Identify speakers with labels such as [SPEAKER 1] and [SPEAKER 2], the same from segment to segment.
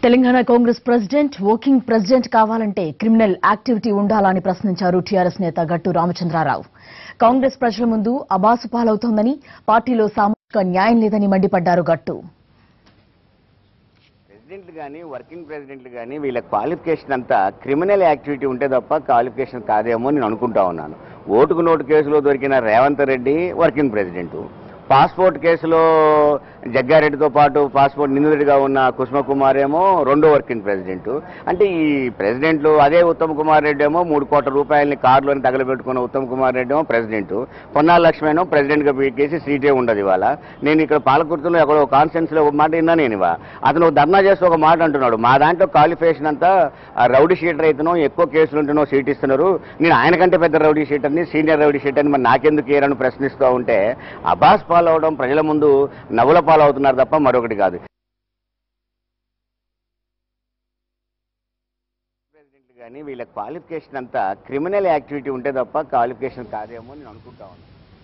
[SPEAKER 1] Telangana Congress president working president కావాలంటే criminal activity ఉండాలని ప్రశ్నించారు టీఆర్ఎస్ నేత గట్టు రామచంద్రారావు కాంగ్రెస్ ప్రజల ముందు అబాసు పాలవుతోందని పార్టీలో సామాజిక న్యాయం లేదని మండిపడ్డారు గట్టు
[SPEAKER 2] ప్రెసిడెంట్లు కానీ వర్కింగ్ ప్రెసిడెంట్లు కానీ వీళ్ళ క్వాలిఫికేషన్ అంతా క్రిమినల్ యాక్టివిటీ ఉంటే తప్ప క్వాలిఫికేషన్ కాదేమో నేను అనుకుంటా ఉన్నాను ఓటుకు నోటు కేసులో దొరికిన Revanth Reddy working president passport కేసులో జగ్గారెడ్డితో పాటు పాస్పోర్ట్ నిందితుడిగా ఉన్న కుసుమ కుమార్ ఏమో రెండో వర్కింగ్ ప్రెసిడెంట్ అంటే ఈ ప్రెసిడెంట్లు అదే ఉత్తమ్ కుమార్ రెడ్డి ఏమో మూడు కోట్ల రూపాయలని కారులోని తగలబెట్టుకున్న ఉత్తమ్ కుమార్ రెడ్డి ఏమో ప్రెసిడెంట్ పొన్నాల లక్ష్మణ్ ప్రెసిడెంట్గా పీకేసి సీటే ఉండదు ఇవాళ నేను ఇక్కడ పాలకుర్తిలో ఎక్కడో కాన్ఫరెన్స్లో ఒక మాట విన్నా నేను ఇవా అతను ధర్నా చేస్తూ ఒక మాట అంటున్నాడు మా దాంట్లో క్వాలిఫికేషన్ అంతా ఆ రౌడీ షీటర్ అయితేనో ఎక్కువ కేసులు ఉంటేనో సీట్ ఇస్తున్నారు నేను ఆయన కంటే పెద్ద రౌడీ షీటర్ని సీనియర్ రౌడీ షీటర్ని మరి నాకెందుకు ఏరని ప్రశ్నిస్తూ ఉంటే అబాస్ పాలవడం ప్రజల ముందు నవ్వుల పాలవుతున్నారు తప్ప మరొకటి కాదు ప్రెసిడెంట్ కానీ వీళ్ళ క్వాలిఫికేషన్ అంతా క్రిమినల్ యాక్టివిటీ ఉంటే తప్ప క్వాలిఫికేషన్ కాదేమో నేను అనుకుంటా ఉన్నాను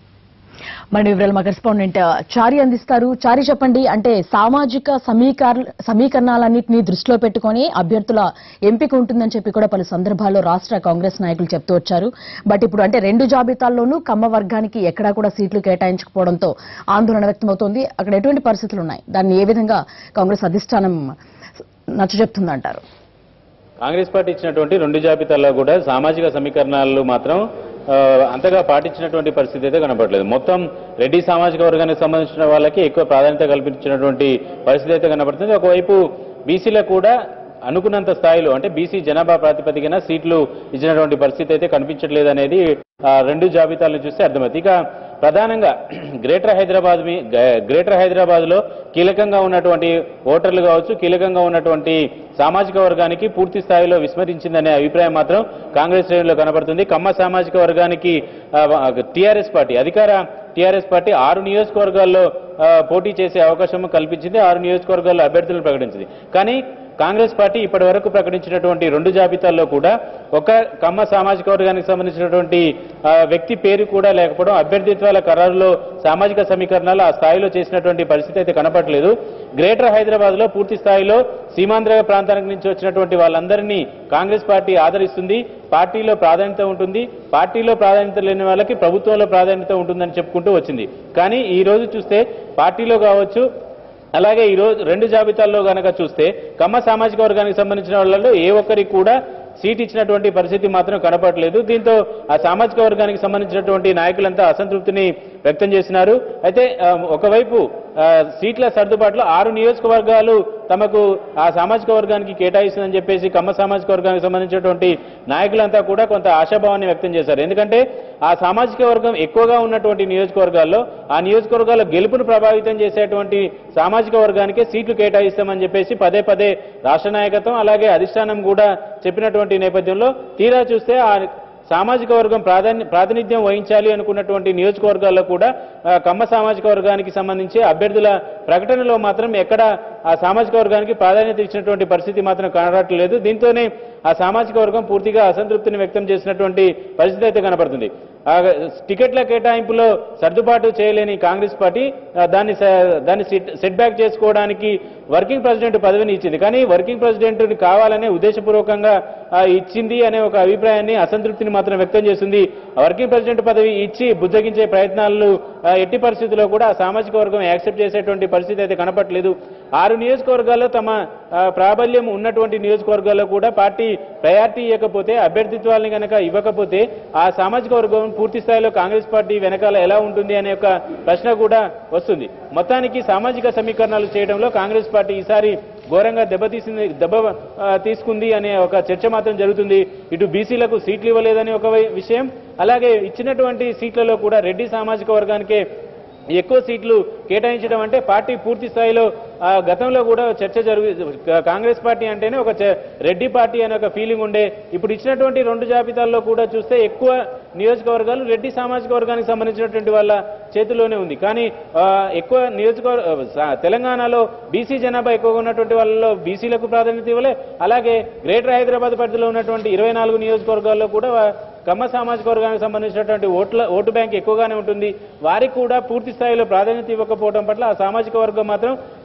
[SPEAKER 1] మరి వివరాలు మా కరెస్పాండెంట్ చారి అందిస్తారు చారి చెప్పండి అంటే సామాజిక సమీకర సమీకరణాలన్నింటినీ దృష్టిలో పెట్టుకొని అభ్యర్థుల ఎంపిక ఉంటుందని చెప్పి కూడా పలు సందర్భాల్లో రాష్ట్ర కాంగ్రెస్ నాయకులు చెప్తూ వచ్చారు బట్ ఇప్పుడు అంటే రెండు జాబితాల్లోనూ కమ్మ వర్గానికి ఎక్కడా కూడా సీట్లు కేటాయించకపోవడంతో ఆందోళన వ్యక్తమవుతోంది అక్కడ ఎటువంటి పరిస్థితులు ఉన్నాయి దాన్ని ఏ విధంగా కాంగ్రెస్ అధిష్టానం నచ్చజెప్తుందంటారు
[SPEAKER 3] కాంగ్రెస్ పార్టీ ఇచ్చినటువంటి రెండు జాబితాల్లో కూడా సామాజిక సమీకరణాలు మాత్రం ఆ, అంతగా పాటించినటువంటి పరిస్థితి అయితే కనపడలేదు మొత్తం రెడ్డి సామాజిక వర్గానికి సంబంధించిన వాళ్ళకి ఎక్కువ ప్రాధాన్యత కల్పించినటువంటి పరిస్థితి అయితే కనపడుతుంది ఒకవైపు బీసీలకు కూడా అనుకున్నంత స్థాయిలో అంటే బీసీ జనాభా ప్రాతిపదికన సీట్లు ఇచ్చినటువంటి పరిస్థితి అయితే కనిపించట్లేదు అనేది ఆ, రెండు జాబితాలను చూస్తే అర్థమవుతుంది ఇక ప్రధానంగా గ్రేటర్ హైదరాబాద్ మీ గ- గ్రేటర్ హైదరాబాద్ లో కీలకంగా ఉన్నటువంటి ఓటర్లు కావచ్చు కీలకంగా ఉన్నటువంటి సామాజిక వర్గానికి పూర్తి స్థాయిలో విస్మరించిందనే అభిప్రాయం మాత్రం కాంగ్రెస్ శ్రేణుల్లో కనబడుతుంది కమ్మ సామాజిక వర్గానికి టీఆర్ఎస్ పార్టీ అధికార టీఆర్ఎస్ పార్టీ ఆరు నియోజకవర్గాల్లో ఆ, పోటీ చేసే అవకాశం కల్పించింది ఆరు నియోజకవర్గాల్లో అభ్యర్థులను ప్రకటించింది కానీ కాంగ్రెస్ పార్టీ ఇప్పటి వరకు ప్రకటించినటువంటి రెండు జాబితాల్లో కూడా ఒక కమ్మ సామాజిక వర్గానికి సంబంధించినటువంటి ఆ, వ్యక్తి పేరు కూడా లేకపోవడం అభ్యర్థిత్వాల ఖరారులో సామాజిక సమీకరణాలు ఆ స్థాయిలో చేసినటువంటి పరిస్థితి అయితే కనపడలేదు గ్రేటర్ హైదరాబాద్ లో పూర్తి స్థాయిలో సీమాంధ్ర ప్రాంతానికి నుంచి వచ్చినటువంటి వాళ్ళందరినీ కాంగ్రెస్ పార్టీ ఆదరిస్తుంది పార్టీలో ప్రాధాన్యత ఉంటుంది పార్టీలో ప్రాధాన్యత లేని వాళ్ళకి ప్రభుత్వంలో ప్రాధాన్యత ఉంటుందని చెప్పుకుంటూ వచ్చింది కానీ ఈ రోజు చూస్తే పార్టీలో కావచ్చు అలాగే ఈ రోజు రెండు జాబితాల్లో గనక చూస్తే కమ్మ సామాజిక వర్గానికి సంబంధించిన వాళ్ళలో ఏ ఒక్కరికి కూడా సీట్ ఇచ్చినటువంటి పరిస్థితి మాత్రం కనపడలేదు దీంతో ఆ సామాజిక వర్గానికి సంబంధించినటువంటి నాయకులంతా అసంతృప్తిని వ్యక్తం చేసినారు అయితే ఆ, ఒకవైపు ఆ, సీట్ల సర్దుబాటులో ఆరు నియోజకవర్గాలు తమకు ఆ సామాజిక వర్గానికి కేటాయిస్తుందని చెప్పేసి కమ్మ సామాజిక వర్గానికి సంబంధించినటువంటి నాయకులంతా కూడా కొంత ఆశాభావాన్ని వ్యక్తం చేశారు ఎందుకంటే ఆ సామాజిక వర్గం ఎక్కువగా ఉన్నటువంటి నియోజకవర్గాల్లో ఆ నియోజకవర్గాల్లో గెలుపును ప్రభావితం చేసేటువంటి సామాజిక వర్గానికే సీట్లు కేటాయిస్తామని చెప్పేసి పదే పదే రాష్ట్ర నాయకత్వం అలాగే అధిష్టానం కూడా చెప్పినటువంటి నేపథ్యంలో తీరా చూస్తే ఆ సామాజిక వర్గం ప్రాధాన్య ప్రాతినిధ్యం వహించాలి అనుకున్నటువంటి నియోజకవర్గాల్లో కూడా ఆ, కమ్మ సామాజిక వర్గానికి సంబంధించి అభ్యర్థుల ప్రకటనలో మాత్రం ఎక్కడ ఆ సామాజిక వర్గానికి ప్రాధాన్యత ఇచ్చినటువంటి పరిస్థితి మాత్రం కనరాట్లేదు దీంతోనే ఆ సామాజిక వర్గం పూర్తిగా అసంతృప్తిని వ్యక్తం చేసినటువంటి పరిస్థితి అయితే కనపడుతుంది ఆ టికెట్ల కేటాయింపులో సర్దుబాటు చేయలేని కాంగ్రెస్ పార్టీ ఆ, దాన్ని స- దాన్ని సెట్ బ్యాక్ చేసుకోవడానికి వర్కింగ్ ప్రెసిడెంట్ పదవిని ఇచ్చింది కానీ వర్కింగ్ ప్రెసిడెంట్ కావాలనే ఉద్దేశపూర్వకంగా ఆ, ఇచ్చింది అనే ఒక అభిప్రాయాన్ని అసంతృప్తిని మాత్రం వ్యక్తం చేస్తుంది ఆ వర్కింగ్ ప్రెసిడెంట్ పదవి ఇచ్చి బుద్ధగించే ప్రయత్నాలు ఆ, ఎట్టి పరిస్థితుల్లో కూడా ఆ సామాజిక వర్గం యాక్సెప్ట్ చేసేటువంటి పరిస్థితి అయితే కనపట్లేదు ఆరు నియోజకవర్గాల్లో తమ ఆ, ప్రాబల్యం ఉన్నటువంటి నియోజకవర్గాల్లో కూడా పార్టీ ప్రయారిటీ ఇవ్వకపోతే అభ్యర్థిత్వాలని కనుక ఇవ్వకపోతే ఆ సామాజిక వర్గం పూర్తి స్థాయిలో కాంగ్రెస్ పార్టీ వెనకాల ఎలా ఉంటుంది అనే ఒక ప్రశ్న కూడా వస్తుంది మొత్తానికి సామాజిక సమీకరణాలు చేయడంలో కాంగ్రెస్ పార్టీ ఈసారి ఘోరంగా దెబ్బతీసింది దెబ్బ ఆ, తీసుకుంది అనే ఒక చర్చ మాత్రం జరుగుతుంది ఇటు బీసీలకు సీట్లు ఇవ్వలేదనే ఒక వై- విషయం అలాగే ఇచ్చినటువంటి సీట్లలో కూడా రెడ్డి సామాజిక వర్గానికే ఎక్కువ సీట్లు కేటాయించడం అంటే పార్టీ పూర్తి స్థాయిలో ఆ, గతంలో కూడా చర్చ జరుగు కాంగ్రెస్ పార్టీ అంటేనే ఒక చ- రెడ్డి పార్టీ అనే ఒక ఫీలింగ్ ఉండే ఇప్పుడు ఇచ్చినటువంటి రెండు జాబితాల్లో కూడా చూస్తే ఎక్కువ నియోజకవర్గాలు రెడ్డి సామాజిక వర్గానికి సంబంధించినటువంటి వాళ్ళ చేతిలోనే ఉంది కానీ ఆ, ఎక్కువ నియోజకవర్గ సా- తెలంగాణలో బీసీ జనాభా ఎక్కువగా ఉన్నటువంటి వాళ్ళలో బీసీలకు ప్రాధాన్యత ఇవ్వలే అలాగే గ్రేటర్ హైదరాబాద్ పరిధిలో ఉన్నటువంటి ఇరవై నాలుగు నియోజకవర్గాల్లో కూడా కమ్మ సామాజిక వర్గానికి సంబంధించినటువంటి ఓట్ల ఓటు బ్యాంక్ ఎక్కువగానే ఉంటుంది వారికి కూడా పూర్తి స్థాయిలో ప్రాధాన్యత ఇవ్వకపోవడం పట్ల ఆ సామాజిక వర్గం మాత్రం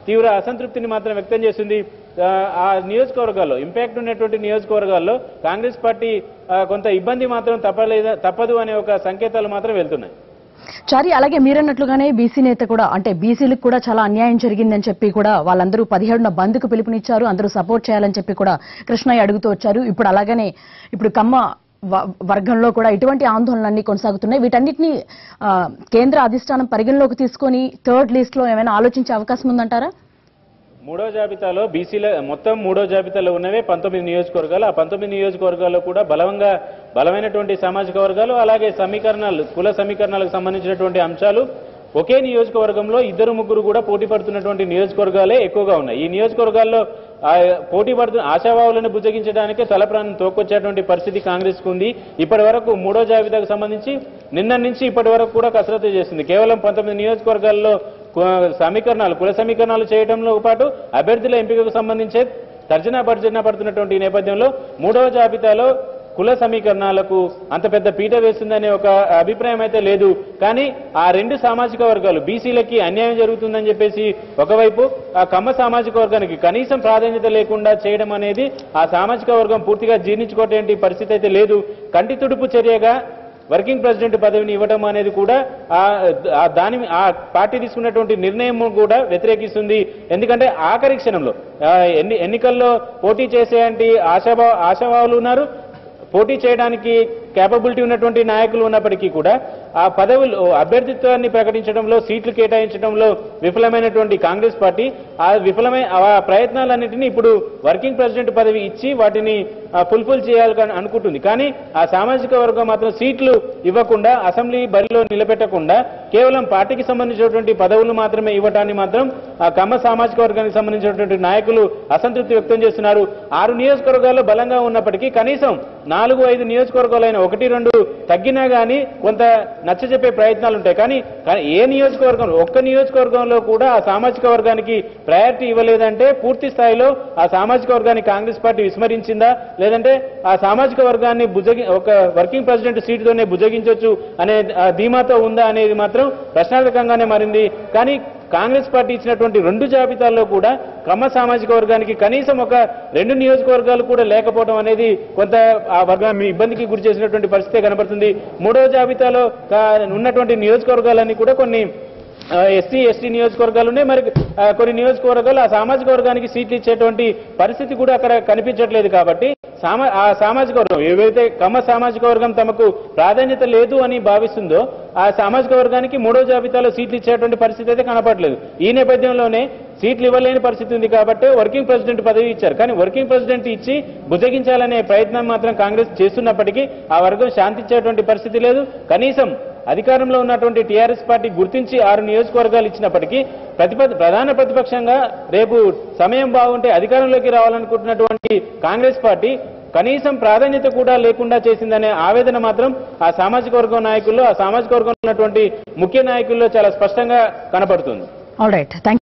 [SPEAKER 3] తీవ్ర అసంతృప్తిని మాత్రం వ్యక్తం చేస్తుంది ఆ, ఆ నియోజకవర్గాల్లో ఇంపాక్ట్ ఉన్నటువంటి నియోజకవర్గాల్లో కాంగ్రెస్ పార్టీ ఆ, కొంత ఇబ్బంది మాత్రం తప్పలేదా తప్పదు అనే ఒక సంకేతాలు మాత్రం వెళ్తున్నాయి
[SPEAKER 1] చారి అలాగే మీరన్నట్లుగానే బీసీ నేత కూడా అంటే బీసీలకు కూడా చాలా అన్యాయం జరిగిందని చెప్పి కూడా వాళ్ళందరూ పదిహేడున బంద్కు పిలుపునిచ్చారు అందరూ సపోర్ట్ చేయాలని చెప్పి కూడా కృష్ణయ్య అడుగుతూ వచ్చారు ఇప్పుడు అలాగనే ఇప్పుడు కమ్మ వ- వర్గంలో కూడా ఇటువంటి ఆందోళనలన్నీ కొనసాగుతున్నాయి వీటన్నిటిని ఆ, కేంద్ర అధిష్టానం పరిగణలోకి తీసుకొని థర్డ్ లిస్ట్ లో ఏమైనా ఆలోచించే అవకాశం ఉందంటారా
[SPEAKER 3] మూడో జాబితాలో బీసీల మొత్తం మూడో జాబితాలో ఉన్నవే పంతొమ్మిది నియోజకవర్గాలు ఆ పంతొమ్మిది నియోజకవర్గాల్లో కూడా బలవంగా బలమైనటువంటి సామాజిక వర్గాలు అలాగే సమీకరణాలు కుల సమీకరణాలకు సంబంధించినటువంటి అంశాలు ఒకే నియోజకవర్గంలో ఇద్దరు ముగ్గురు కూడా పోటీ పడుతున్నటువంటి నియోజకవర్గాలే ఎక్కువగా ఉన్నాయి ఈ నియోజకవర్గాల్లో ఆ, పోటీ పడుతున్న ఆశావాహులను బుజ్జగించడానికే తలప్రాణం తోకొచ్చేటువంటి పరిస్థితి కాంగ్రెస్ కు ఉంది ఇప్పటి వరకు మూడో జాబితాకు సంబంధించి నిన్న నుంచి ఇప్పటి వరకు కూడా కసరత్తు చేసింది కేవలం పంతొమ్మిది నియోజకవర్గాల్లో కు- సమీకరణాలు కుల సమీకరణాలు చేయడంలో పాటు అభ్యర్థుల ఎంపికకు సంబంధించే తర్జనా భర్జన పడుతున్నటువంటి ఈ నేపథ్యంలో మూడవ జాబితాలో కుల సమీకరణాలకు అంత పెద్ద పీట వేస్తుందనే ఒక అభిప్రాయం అయితే లేదు కానీ ఆ రెండు సామాజిక వర్గాలు బీసీలకి అన్యాయం జరుగుతుందని చెప్పేసి ఒకవైపు ఆ కమ్మ సామాజిక వర్గానికి కనీసం ప్రాధాన్యత లేకుండా చేయడం అనేది ఆ సామాజిక వర్గం పూర్తిగా జీర్ణించుకోవటువంటి పరిస్థితి అయితే లేదు కంటి తుడుపు చర్యగా వర్కింగ్ ప్రెసిడెంట్ పదవిని ఇవ్వడం అనేది కూడా ఆ ఆ దాని ఆ పార్టీ తీసుకున్నటువంటి నిర్ణయం కూడా వ్యతిరేకిస్తుంది ఎందుకంటే ఆఖరి క్షణంలో ఆ, ఎన్ని ఎన్నికల్లో పోటీ చేసేంటి ఆశాభా ఆశాభావులు ఉన్నారు పోటీ చేయడానికి కేపబిలిటీ ఉన్నటువంటి నాయకులు ఉన్నప్పటికీ కూడా ఆ పదవులు అభ్యర్థిత్వాన్ని ప్రకటించడంలో సీట్లు కేటాయించడంలో విఫలమైనటువంటి కాంగ్రెస్ పార్టీ ఆ విఫలమైన ఆ ప్రయత్నాలన్నింటినీ ఇప్పుడు వర్కింగ్ ప్రెసిడెంట్ పదవి ఇచ్చి వాటిని ఫుల్ఫిల్ చేయాలని అనుకుంటుంది కానీ ఆ సామాజిక వర్గం మాత్రం సీట్లు ఇవ్వకుండా అసెంబ్లీ బరిలో నిలబెట్టకుండా కేవలం పార్టీకి సంబంధించినటువంటి పదవులు మాత్రమే ఇవ్వటాన్ని మాత్రం ఆ కమ్మ సామాజిక వర్గానికి సంబంధించినటువంటి నాయకులు అసంతృప్తి వ్యక్తం చేస్తున్నారు ఆరు నియోజకవర్గాల్లో బలంగా ఉన్నప్పటికీ కనీసం నాలుగు ఐదు నియోజకవర్గాలైన ఒకటి రెండు తగ్గినా గానీ కొంత నచ్చజెప్పే ప్రయత్నాలు ఉంటాయి కానీ కానీ ఏ నియోజకవర్గం ఒక్క నియోజకవర్గంలో కూడా ఆ సామాజిక వర్గానికి ప్రయారిటీ ఇవ్వలేదంటే పూర్తి స్థాయిలో ఆ సామాజిక వర్గాన్ని కాంగ్రెస్ పార్టీ విస్మరించిందా లేదంటే ఆ సామాజిక వర్గాన్ని బుజ్జగి ఒక వర్కింగ్ ప్రెసిడెంట్ సీటుతోనే బుజ్జగించవచ్చు అనే ఆ, ధీమాతో ఉందా అనేది మాత్రం ప్రశ్నార్థకంగానే మారింది కానీ కాంగ్రెస్ పార్టీ ఇచ్చినటువంటి రెండు జాబితాల్లో కూడా కమ్మ సామాజిక వర్గానికి కనీసం ఒక రెండు నియోజకవర్గాలు కూడా లేకపోవడం అనేది కొంత ఆ వర్గాన్ని ఇబ్బందికి గురి చేసినటువంటి పరిస్థితి కనబడుతుంది మూడవ జాబితాలో కా- ఉన్నటువంటి నియోజకవర్గాలన్నీ కూడా కొన్ని ఎస్సీ ఎస్టీ నియోజకవర్గాలు ఉన్నాయి మరి ఆ, కొన్ని నియోజకవర్గాలు ఆ సామాజిక వర్గానికి సీట్లు ఇచ్చేటువంటి పరిస్థితి కూడా అక్కడ కనిపించట్లేదు కాబట్టి సామా ఆ సామాజిక వర్గం ఏవైతే కమ్మ సామాజిక వర్గం తమకు ప్రాధాన్యత లేదు అని భావిస్తుందో ఆ సామాజిక వర్గానికి మూడో జాబితాలో సీట్లు ఇచ్చేటువంటి పరిస్థితి అయితే కనపడలేదు ఈ నేపథ్యంలోనే సీట్లు ఇవ్వలేని పరిస్థితి ఉంది కాబట్టి వర్కింగ్ ప్రెసిడెంట్ పదవి ఇచ్చారు కానీ వర్కింగ్ ప్రెసిడెంట్ ఇచ్చి బుజ్జగించాలనే ప్రయత్నం మాత్రం కాంగ్రెస్ చేస్తున్నప్పటికీ ఆ వర్గం శాంతించేటువంటి పరిస్థితి లేదు కనీసం అధికారంలో ఉన్నటువంటి టీఆర్ఎస్ పార్టీ గుర్తించి ఆరు నియోజకవర్గాలు ఇచ్చినప్పటికీ ప్రతిప ప్రధాన ప్రతిపక్షంగా రేపు సమయం బాగుంటే అధికారంలోకి రావాలనుకుంటున్నటువంటి కాంగ్రెస్ పార్టీ కనీసం ప్రాధాన్యత కూడా లేకుండా చేసిందనే ఆవేదన మాత్రం ఆ సామాజిక వర్గం నాయకుల్లో ఆ సామాజిక వర్గంలో ఉన్నటువంటి ముఖ్య నాయకుల్లో చాలా స్పష్టంగా కనపడుతుంది
[SPEAKER 1] ఆల్ రైట్ థ్యాంక్